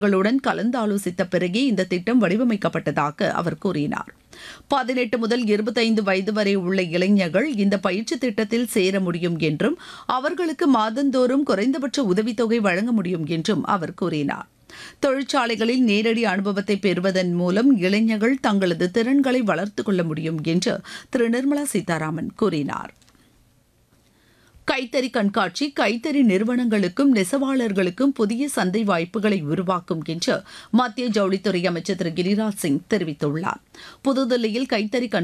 களுடன் கலந்தாலோசித்த பிறகே இந்த திட்டம் வடிவமைக்கப்பட்டதாக அவர் கூறினார் பதினெட்டு முதல் இருபத்தைந்து வயது வரை உள்ள இளைஞர்கள் இந்த பயிற்சி திட்டத்தில் சேர முடியும் என்றும் அவர்களுக்கு மாதந்தோறும் குறைந்தபட்ச உதவித்தொகை வழங்க முடியும் என்றும் அவர் கூறினார் தொழிற்சாலைகளில் நேரடி அனுபவத்தை பெறுவதன் மூலம் இளைஞர்கள் தங்களது திறன்களை வளர்த்துக் கொள்ள முடியும் என்று திரு நிர்மலா சீதாராமன் கூறினார் கைத்தறி கண்காட்சி கைத்தறி நிறுவனங்களுக்கும் நெசவாளர்களுக்கும் புதிய சந்தை வாய்ப்புகளை உருவாக்கும் என்று மத்திய ஜவுளித்துறை அமைச்சர் திரு கிரிராஜ் சிங் தெரிவித்துள்ளார் புதுதில்லியில் கைத்தறி கண்